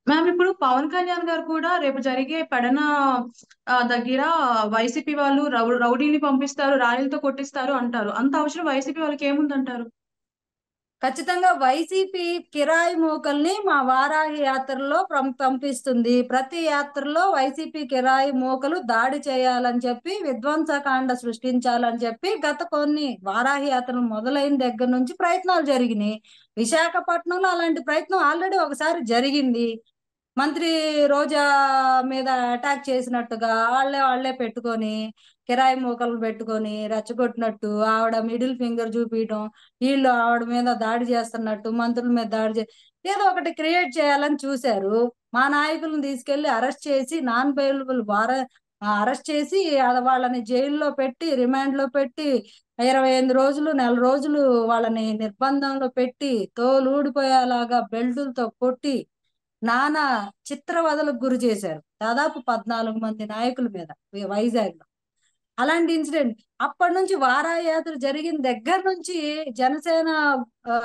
Ma'am ఇప్పుడు పవన్ కళ్యాణ్ గారు కూడా రేపు జరిగే పెడన ఆ, దగ్గర వైసీపీ వాళ్ళు రౌ- రౌడీని పంపిస్తారు రాయలతో కొట్టిస్తారు అంటారు అంత అవసరం వైసీపీ వాళ్ళకి ఏముందంటారు ఖచ్చితంగా వైసీపీ కిరాయి మూకల్ని మా వారాహి యాత్రలో పం- పంపిస్తుంది ప్రతి యాత్రలో వైసీపీ కిరాయి మూకలు దాడి చేయాలని చెప్పి విధ్వంసకాండ సృష్టించాలని చెప్పి గత కొన్ని వారాహి యాత్రలు మొదలైన దగ్గర నుంచి ప్రయత్నాలు జరిగినాయి విశాఖపట్నంలో అలాంటి ప్రయత్నం ఆల్రెడీ ఒకసారి జరిగింది మంత్రి రోజా మీద అటాక్ చేసినట్టుగా వాళ్ళే వాళ్ళే పెట్టుకొని కిరాయి మూకలు పెట్టుకొని రెచ్చగొట్టినట్టు ఆవిడ మిడిల్ ఫింగర్ చూపించడం వీళ్ళు ఆవిడ మీద దాడి చేస్తున్నట్టు మంత్రుల మీద దాడి చే ఏదో ఒకటి క్రియేట్ చేయాలని చూశారు మా నాయకులను తీసుకెళ్లి అరెస్ట్ చేసి నాన్ బెయిలబుల్ వార అరెస్ట్ చేసి అది వాళ్ళని జైల్లో పెట్టి రిమాండ్ లో పెట్టి ఇరవై ఎనిమిది రోజులు నెల రోజులు వాళ్ళని నిర్బంధంలో పెట్టి తోలు ఊడిపోయేలాగా బెల్టులతో కొట్టి నానా చిత్రవదలకు గురి చేశారు దాదాపు పద్నాలుగు మంది నాయకుల మీద వైజాగ్ లో అలాంటి ఇన్సిడెంట్ అప్పటి నుంచి వారాయాత్ర జరిగిన దగ్గర నుంచి జనసేన ఆ,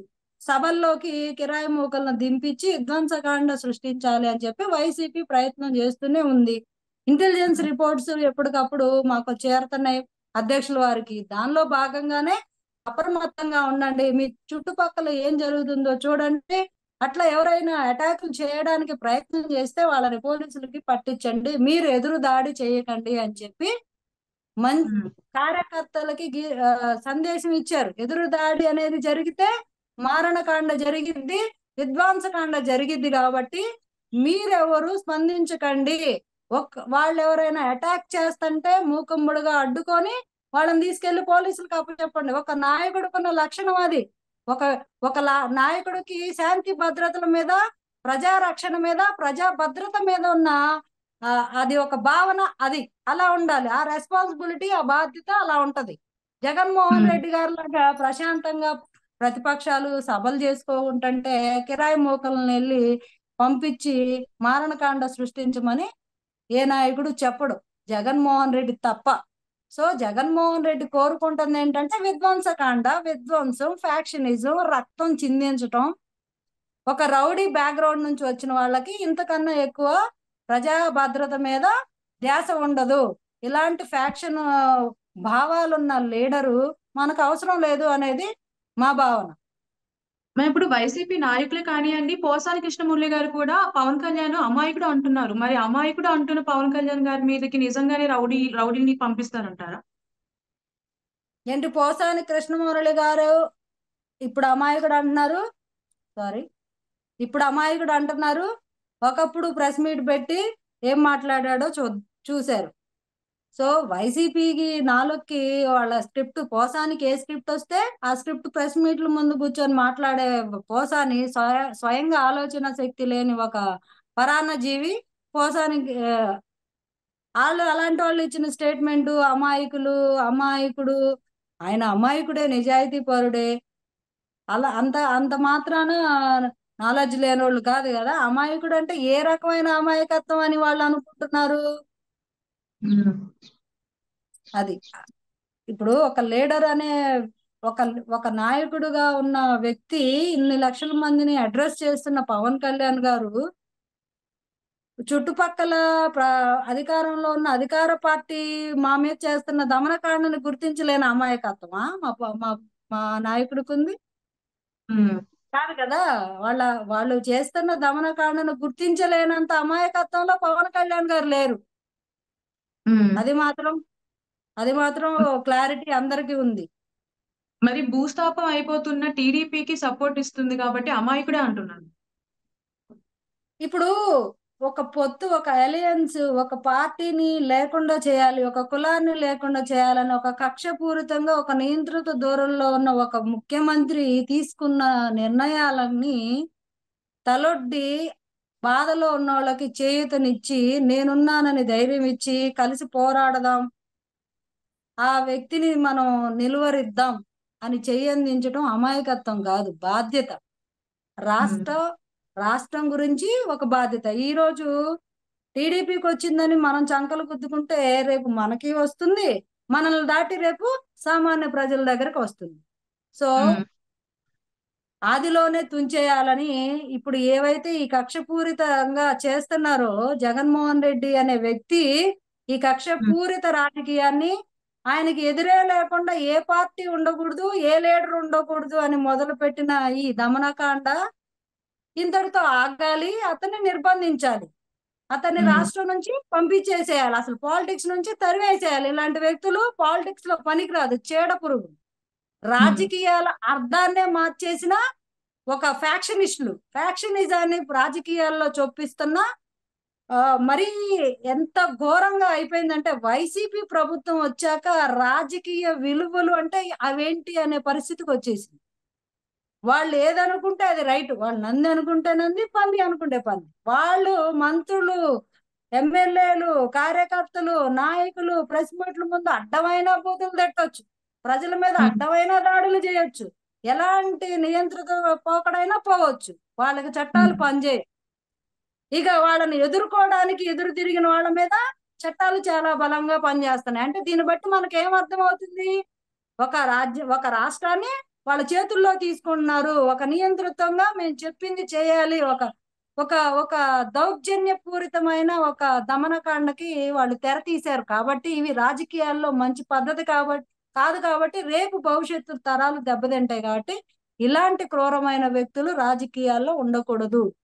సభల్లోకి కిరాయి మూకలను దింపించి విధ్వంసకాండ సృష్టించాలి అని చెప్పి వైసీపీ ప్రయత్నం చేస్తూనే ఉంది ఇంటెలిజెన్స్ రిపోర్ట్స్ ఎప్పటికప్పుడు మాకు చేరుతున్నాయి అధ్యక్షుల వారికి దానిలో భాగంగానే అప్రమత్తంగా ఉండండి మీ చుట్టుపక్కల ఏం జరుగుతుందో చూడండి అట్లా ఎవరైనా అటాకులు చేయడానికి ప్రయత్నం చేస్తే వాళ్ళని పోలీసులకి పట్టించండి మీరు ఎదురు దాడి చేయకండి అని చెప్పి మం కార్యకర్తలకి గి- ఆ, సందేశం ఇచ్చారు ఎదురు దాడి అనేది జరిగితే మారణకాండ జరిగిద్ది విధ్వంసకాండ జరిగిద్ది కాబట్టి మీరెవరు స్పందించకండి ఒక్క వాళ్ళు ఎవరైనా అటాక్ చేస్తుంటే మూకుమ్ముడుగా అడ్డుకొని వాళ్ళని తీసుకెళ్లి పోలీసులకు అప్పచెప్పండి ఒక నాయకుడుకున్న లక్షణం అది ఒక ఒక లా- నాయకుడికి శాంతి భద్రతల మీద ప్రజా రక్షణ మీద ప్రజా భద్రత మీద ఉన్న ఆ, అది ఒక భావన అది అలా ఉండాలి ఆ రెస్పాన్సిబిలిటీ ఆ బాధ్యత అలా ఉంటది జగన్మోహన్ మ్మ్. రెడ్డి గారు లాగా ప్రశాంతంగా ప్రతిపక్షాలు సభలు చేసుకోకుంటుంటే కిరాయి మూకలను వెళ్ళి పంపించి మారణకాండ సృష్టించమని ఏ నాయకుడు చెప్పడు జగన్మోహన్ రెడ్డి తప్ప సో జగన్మోహన్ రెడ్డి కోరుకుంటుంది ఏంటంటే విధ్వంసకాండ విధ్వంసం ఫ్యాక్షనిజం రక్తం చిందించటం ఒక రౌడీ బ్యాక్గ్రౌండ్ నుంచి వచ్చిన వాళ్ళకి ఇంతకన్నా ఎక్కువ ప్రజా భద్రత మీద ధ్యాస ఉండదు ఇలాంటి ఫ్యాక్షన్ భావాలున్న లీడరు మనకు అవసరం లేదు అనేది మా భావన మరి ఇప్పుడు వైసీపీ నాయకులే కానివ్వండి పోసాని కృష్ణమురళి గారు కూడా పవన్ కళ్యాణ్ అమాయకుడు అంటున్నారు మరి అమాయకుడు అంటున్న పవన్ కళ్యాణ్ గారి మీదకి నిజంగానే రౌడీ రౌడీని పంపిస్తారంటారా ఏంటి పోసాని కృష్ణమురళి గారు ఇప్పుడు అమాయకుడు అంటున్నారు సారీ ఇప్పుడు అమాయకుడు అంటున్నారు ఒకప్పుడు ప్రెస్ మీట్ పెట్టి ఏం మాట్లాడాడో చూ చూశారు సో వైసీపీకి నాలుగుకి వాళ్ళ స్క్రిప్ట్ పోసానికి ఏ స్క్రిప్ట్ వస్తే ఆ స్క్రిప్ట్ ప్రెస్ మీట్ల ముందు కూర్చొని మాట్లాడే పోసాని స్వయ స్వయంగా ఆలోచన శక్తి లేని ఒక పరాన్న జీవి పోసానికి ఆ, వాళ్ళు అలాంటి వాళ్ళు ఇచ్చిన స్టేట్మెంట్ అమాయకులు అమాయకుడు ఆయన అమాయకుడే నిజాయితీ పరుడే అలా అంత అంత మాత్రాన నాలెడ్జ్ లేని వాళ్ళు కాదు కదా అమాయకుడు అంటే ఏ రకమైన అమాయకత్వం అని వాళ్ళు అనుకుంటున్నారు అది ఇప్పుడు ఒక లీడర్ అనే ఒక ఒక నాయకుడుగా ఉన్న వ్యక్తి ఇన్ని లక్షల మందిని అడ్రస్ చేస్తున్న పవన్ కళ్యాణ్ గారు చుట్టుపక్కల ప్ర అధికారంలో ఉన్న అధికార పార్టీ మా మీద చేస్తున్న దమనకాండని గుర్తించలేని అమాయకత్వమా మా ప- మా మా నాయకుడికి ఉంది మ్మ్. కాదు కదా వాళ్ళ వాళ్ళు చేస్తున్న దమనకాండను గుర్తించలేనంత అమాయకత్వంలో పవన్ కళ్యాణ్ గారు లేరు మ్మ్. అది మాత్రం అది మాత్రం క్లారిటీ అందరికీ ఉంది మరి భూస్థాపం అయిపోతున్న టీడీపీకి సపోర్ట్ ఇస్తుంది కాబట్టి అమాయకుడే అంటున్నాను ఇప్పుడు ఒక పొత్తు ఒక అలయన్స్ ఒక పార్టీని లేకుండా చేయాలి ఒక కులాన్ని లేకుండా చేయాలని ఒక కక్షపూరితంగా ఒక నియంత్రిత దూరంలో ఉన్న ఒక ముఖ్యమంత్రి తీసుకున్న నిర్ణయాలన్నీ తలొడ్డి బాధలో ఉన్న వాళ్ళకి చేయూతనిచ్చి నేనున్నానని ధైర్యం ఇచ్చి కలిసి పోరాడదాం ఆ వ్యక్తిని మనం నిలువరిద్దాం అని చెయ్యందించడం అమాయకత్వం కాదు బాధ్యత రాష్ట్ర రాష్ట్రం గురించి ఒక బాధ్యత ఈ రోజు టీడీపీకి వచ్చిందని మనం చంకలు గుద్దుకుంటే రేపు మనకి వస్తుంది మనల్ని దాటి రేపు సామాన్య ప్రజల దగ్గరకు వస్తుంది సో మ్మ్. ఆదిలోనే తుంచేయాలని ఇప్పుడు ఏవైతే ఈ కక్షపూరితంగా చేస్తున్నారో జగన్మోహన్ రెడ్డి అనే వ్యక్తి ఈ కక్షపూరిత రాజకీయాన్ని ఆయనకి ఎదురే లేకుండా ఏ పార్టీ ఉండకూడదు ఏ లీడర్ ఉండకూడదు అని మొదలుపెట్టిన ఈ దమనకాండ ఇంతటితో ఆగాలి అతన్ని నిర్బంధించాలి అతన్ని మ్మ్. రాష్ట్రం నుంచి పంపించేసేయాలి అసలు పాలిటిక్స్ నుంచి తరివేసేయాలి ఇలాంటి వ్యక్తులు పాలిటిక్స్ లో పనికిరాదు చీడ పురుగు రాజకీయాల అర్థాన్నే మార్చేసిన ఒక ఫ్యాక్షనిస్టులు ఫ్యాక్షనిజాన్ని రాజకీయాల్లో చొప్పిస్తున్న ఆ, మరీ ఎంత ఘోరంగా అయిపోయిందంటే వైసీపీ ప్రభుత్వం వచ్చాక రాజకీయ విలువలు అంటే అవేంటి అనే పరిస్థితికి వచ్చేసింది వాళ్ళు ఏదనుకుంటే అది రైట్ వాళ్ళు నంది అనుకుంటే నంది పంది అనుకుంటే పంది వాళ్ళు మంత్రులు ఎమ్మెల్యేలు కార్యకర్తలు నాయకులు ప్రెస్ మీట్ల ముందు అడ్డమైన బూతులు తిట్టొచ్చు ప్రజల మీద Hmm. అడ్డమైన దాడులు చేయొచ్చు ఎలాంటి నియంత్రిత పోకడైనా పోవచ్చు వాళ్ళకి చట్టాలు Hmm. పనిచేయ ఇక వాళ్ళని ఎదుర్కోవడానికి ఎదురు తిరిగిన వాళ్ళ మీద చట్టాలు చాలా బలంగా పనిచేస్తున్నాయి అంటే దీన్ని బట్టి మనకి ఏం అర్థం అవుతుంది ఒక రాజ్యం ఒక రాష్ట్రాన్ని వాళ్ళ చేతుల్లో తీసుకుంటున్నారు ఒక నియంత్రితంగా మేము చెప్పింది చేయాలి ఒక ఒక ఒక దౌర్జన్యపూరితమైన ఒక దమనకాండకి వాళ్ళు తెర తీశారు కాబట్టి ఇవి రాజకీయాల్లో మంచి పద్ధతి కాబట్టి కాదు కాబట్టి రేపు భవిష్యత్తు తరాలు దెబ్బతింటాయి కాబట్టి ఇలాంటి క్రూరమైన వ్యక్తులు రాజకీయాల్లో ఉండకూడదు